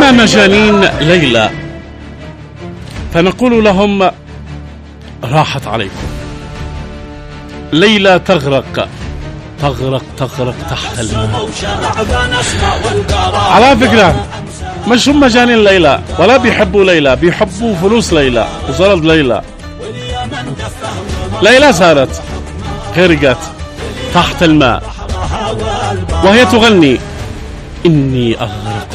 أما مجانين ليلى فنقول لهم راحت عليكم ليلى تغرق تغرق تغرق تحت الماء على فكرة مش هم مجانين ليلى ولا بيحبوا ليلى بيحبوا فلوس ليلى وزرد ليلى ليلى صارت غرقت تحت الماء وهي تغني إني أغرق